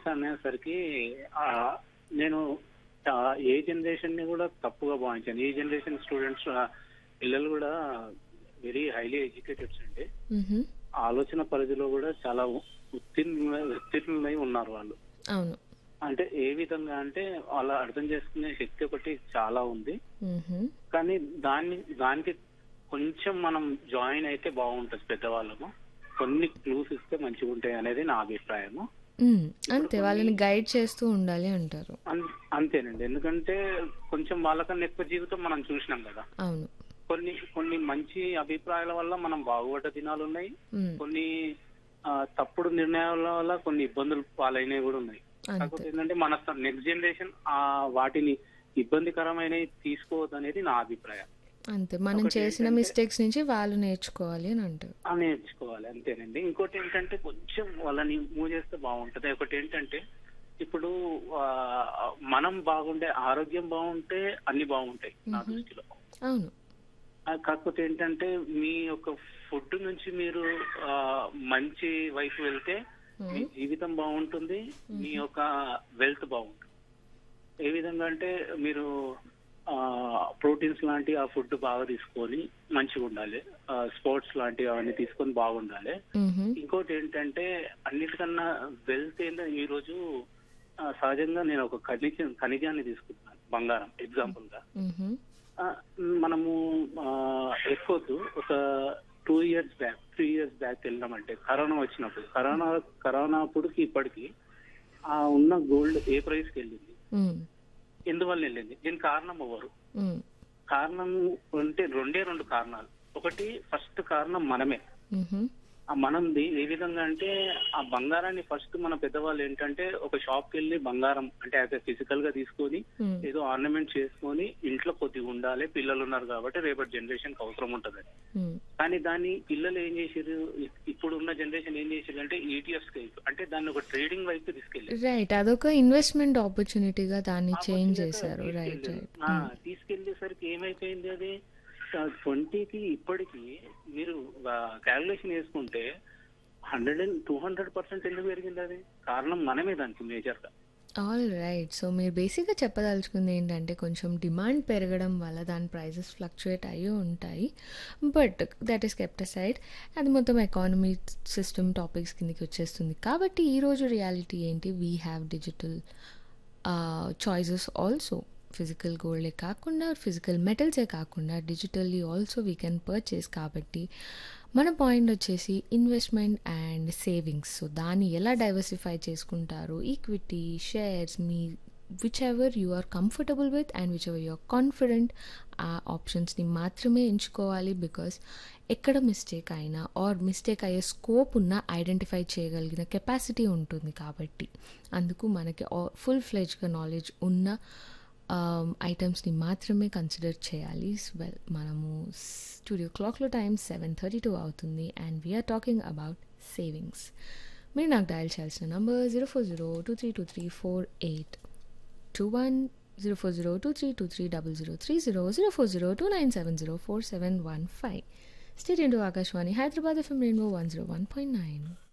అనేసరికి ఆ, నేను ఆ, ఏ జనరేషన్ ని కూడా తప్పుగా భావించాను ఈ జనరేషన్ స్టూడెంట్స్ పిల్లలు కూడా వెరీ హైలీ ఎడ్యుకేటెడ్స్ అండి మ్హూ. ఆలోచన పరిధిలో కూడా చాలా ఉత్తీర్ణ ఉత్తీర్ణులై ఉన్నారు వాళ్ళు అవును అంటే ఏ విధంగా అంటే వాళ్ళ అర్థం చేసుకునే శక్తి ఒకటి చాలా ఉంది మ్హూ. కానీ దాన్ని దానికి కొంచెం మనం జాయిన్ అయితే బాగుంటుంది పెద్దవాళ్ళము కొన్ని క్లూస్ ఇస్తే మంచిగా ఉంటాయి అనేది నా అభిప్రాయము మ్, అంతే వాళ్ళని గైడ్ చేస్తూ ఉండాలి అంటారు అన్- అంతేనండి ఎందుకంటే కొంచెం వాళ్ళకన్నా ఎక్కువ జీవితం మనం చూసినాం కదా అవును కొన్ని కొన్ని మంచి అభిప్రాయాల వల్ల మనం బాగుపడ్డ దినాలు ఉన్నాయి మ్, కొన్ని ఆ, తప్పుడు నిర్ణయాల వల్ల కొన్ని ఇబ్బందులు పాలైనవి కూడా ఉన్నాయి అంతే కాకపోతే ఏంటంటే మన నెక్స్ట్ జనరేషన్ ఆ వాటిని ఇబ్బందికరమైనవి తీసుకోవద్దు అనేది నా అభిప్రాయం అంతే మనం ఒకటి చేసిన ఏంటంటే- మిస్టేక్స్ నుంచి వాళ్ళు నేర్చుకోవాలి అని అంటారు ఆ నేర్చుకోవాలి అంతేనండి ఇంకోటి ఏంటంటే కొంచెం వాళ్ళని మూవ్ చేస్తే బాగుంటది ఒకటి ఏంటంటే ఇప్పుడు ఆ, మనం బాగుండే ఆరోగ్యం బాగుంటే అన్ని బాగుంటాయి నా దృష్టిలో అవును ఆ, కాకపోతే ఏంటంటే మీ యొక్క ఫుడ్ నుంచి మీరు ఆ, మంచి వైపు వెళ్తే మీ జీవితం బాగుంటుంది మీ యొక్క వెల్త్ బాగుంటుంది ఏ విధంగా అంటే మీరు ప్రోటీన్స్ లాంటి ఆ ఫుడ్ బాగా తీసుకొని మంచిగా ఉండాలి స్పోర్ట్స్ లాంటివి అవన్నీ తీసుకొని బాగుండాలి మ్హూ. ఇంకోటి ఏంటంటే అన్నిటికన్నా వెల్త్ ఏంటంటే ఈ రోజు ఆ, సహజంగా నేను ఒక ఖనిజ ఖనిజాన్ని తీసుకుంటున్నాను బంగారం ఎగ్జాంపుల్ గా మ్హూ. ఆ, మనము ఎక్కువద్దు ఒక two years back three years back వెళ్ళినామంటే కరోనా వచ్చినప్పుడు కరోనా కరోనా అప్పుడుకి ఇప్పటికి ఆ ఉన్న గోల్డ్ ఏ ప్రైస్ కి వెళ్ళింది మ్, ఎందువల్ల వెళ్ళింది దీనికి కారణం ఎవరు మ్, కారణం అంటే రెండే రెండు కారణాలు ఒకటి ఫస్ట్ కారణం మనమే మ్హూ. ఆ మనంది ఏ విధంగా అంటే ఆ బంగారాన్ని ఫస్ట్ మన పెద్దవాళ్ళు ఏంటంటే ఒక షాప్ కి వెళ్ళి బంగారం అంటే యాజ్ ఫిజికల్ గా తీసుకొని మ్, ఏదో ఆర్నమెంట్ చేసుకొని ఇంట్లో కొద్దిగా ఉండాలి పిల్లలు ఉన్నారు కాబట్టి రేపటి జనరేషన్ కి అవసరం ఉంటది మ్, కానీ దాన్ని పిల్లలు ఏం చేసారు ఇప్పుడు ఉన్న జనరేషన్ ఏం చేసారు అంటే ఈటీఎఫ్స్ అంటే దాన్ని ఒక ట్రేడింగ్ వైపు తీసుకెళ్ళారు రైట్ అదొక ఇన్వెస్ట్మెంట్ ఆపర్చునిటీగా దాన్ని చేంజ్ చేశారు రైట్ రైట్ ఆ, తీసుకెళ్లేసరికి ఏమైపోయింది అది ట్వంటీకి ఇప్పటికి మీరు క్యాల్కులేషన్ వేసుకుంటే hundred and two hundred percent ఎందుకు పెరిగింది అది కారణం మనమే దానికి మేజర్ గా ఆల్ రైట్ సో మీరు బేసిక్గా చెప్పదలుచుకుంది ఏంటంటే కొంచెం డిమాండ్ పెరగడం వల్ల దాని ప్రైజెస్ ఫ్లక్చుయేట్ అయ్యి ఉంటాయి but that is kept side అది మొత్తం ఎకానమీ సిస్టమ్ టాపిక్స్ కిందకి వచ్చేస్తుంది కాబట్టి ఈరోజు రియాలిటీ ఏంటి we have digital choices also physical గోల్డే కాకుండా ఫిజికల్ మెటల్సే కాకుండా digitally also we can purchase కాబట్టి మన పాయింట్ వచ్చేసి ఇన్వెస్ట్మెంట్ అండ్ సేవింగ్స్ సో దాన్ని ఎలా డైవర్సిఫై చేసుకుంటారు ఈక్విటీ షేర్స్ మీ whichever you are comfortable with and whichever you are confident ఆ ఆప్షన్స్ని మాత్రమే ఎంచుకోవాలి బికాస్ ఎక్కడ మిస్టేక్ అయినా ఆర్ మిస్టేక్ అయ్యే స్కోప్ ఉన్న ఐడెంటిఫై చేయగలిగిన కెపాసిటీ ఉంటుంది కాబట్టి అందుకు మనకి ఫుల్ ఫ్లెజ్గా నాలెడ్జ్ ఉన్న ఐటమ్స్ని మాత్రమే కన్సిడర్ చేయాలి వెల్ మనము స్టూడియో క్లాక్లో టైం సెవెన్ థర్టీ టూ అవుతుంది and we are talking about savings మీరు నాకు డయల్ చేయాల్సిన number zero four zero two three two three four eight two one zero four zero two three two three double zero three zero zero four zero two nine seven zero four seven one five state into Akashvani Hyderabad FM rainbow one zero one point nine